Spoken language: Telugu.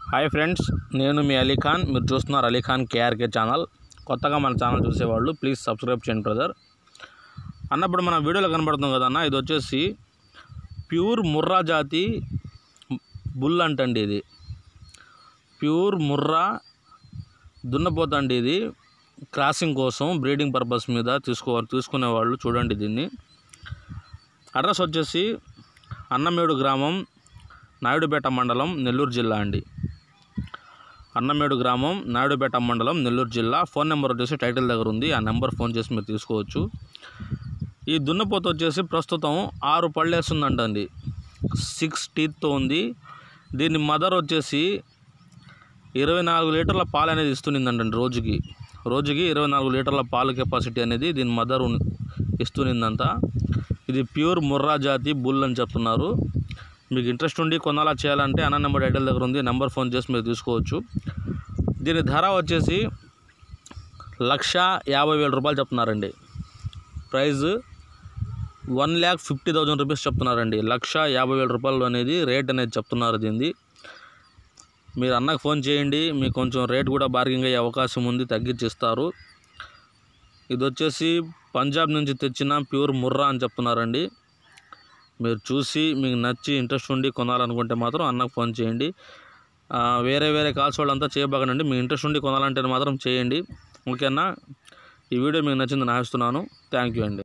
హాయ్ ఫ్రెండ్స్ నేను మీ అలీఖాన్ మీరు చూస్తున్నారు అలీఖాన్ కేఆర్కే ఛానల్ కొత్తగా మన ఛానల్ చూసేవాళ్ళు ప్లీజ్ సబ్స్క్రైబ్ చేయండి బ్రదర్ అన్నప్పుడు మన వీడియోలో కనబడుతుంది కదన్న ఇది వచ్చేసి ప్యూర్ ముర్రా జాతి బుల్ అంటండి ఇది ప్యూర్ ముర్రా దున్నపోతండి ఇది క్రాసింగ్ కోసం బ్రీడింగ్ పర్పస్ మీద తీసుకో తీసుకునేవాళ్ళు చూడండి దీన్ని అడ్రస్ వచ్చేసి అన్నమేడు గ్రామం నాయుడుపేట మండలం నెల్లూరు జిల్లా అండి అన్నమేడు గ్రామం నాయుడుపేట మండలం నెల్లూరు జిల్లా ఫోన్ నెంబర్ వచ్చేసి టైటిల్ దగ్గర ఉంది ఆ నెంబర్ ఫోన్ చేసి మీరు తీసుకోవచ్చు ఈ దున్నపోత వచ్చేసి ప్రస్తుతం ఆరు పళ్ళేస్తుందంటండి సిక్స్ టీత్తో ఉంది దీని మదర్ వచ్చేసి ఇరవై నాలుగు లీటర్ల పాలు అనేది ఇస్తునిందంటండి రోజుకి రోజుకి ఇరవై నాలుగు లీటర్ల పాలు కెపాసిటీ అనేది దీని మదర్ ఉన్- ఇస్తునిందంట ఇది ప్యూర్ ముర్రా జాతి బుల్ అని చెప్తున్నారు మీకు ఇంట్రెస్ట్ ఉండి కొనాలా చేయాలంటే అన్న నెంబర్ టైటిల్ దగ్గర ఉంది నెంబర్ ఫోన్ చేసి మీరు తీసుకోవచ్చు దీని ధర వచ్చేసి లక్ష యాభై వేల రూపాయలు చెప్తున్నారండి prize one lakh fifty thousand rupees చెప్తున్నారండి లక్ష యాభై వేల రూపాయలు అనేది రేట్ అనేది చెప్తున్నారు దీనిది మీరు అన్నకు ఫోన్ చేయండి మీకు కొంచెం రేట్ కూడా బార్గింగ్ అయ్యే అవకాశం ఉంది తగ్గించిస్తారు ఇది వచ్చేసి పంజాబ్ నుంచి తెచ్చిన ప్యూర్ ముర్రా అని చెప్తున్నారండి మీరు చూసి మీకు నచ్చి ఇంట్రెస్ట్ ఉండి కొనాలనుకుంటే మాత్రం అన్నకు ఫోన్ చేయండి ఆ, వేరే వేరే కాల్స్ వాళ్ళంతా చేయబాగనండి మీ ఇంట్రెస్ట్ ఉండి కొనాలంటే మాత్రం చేయండి ఓకేనా ఈ వీడియో మీకు నచ్చిందని ఆశిస్తున్నాను థ్యాంక్ యూ అండి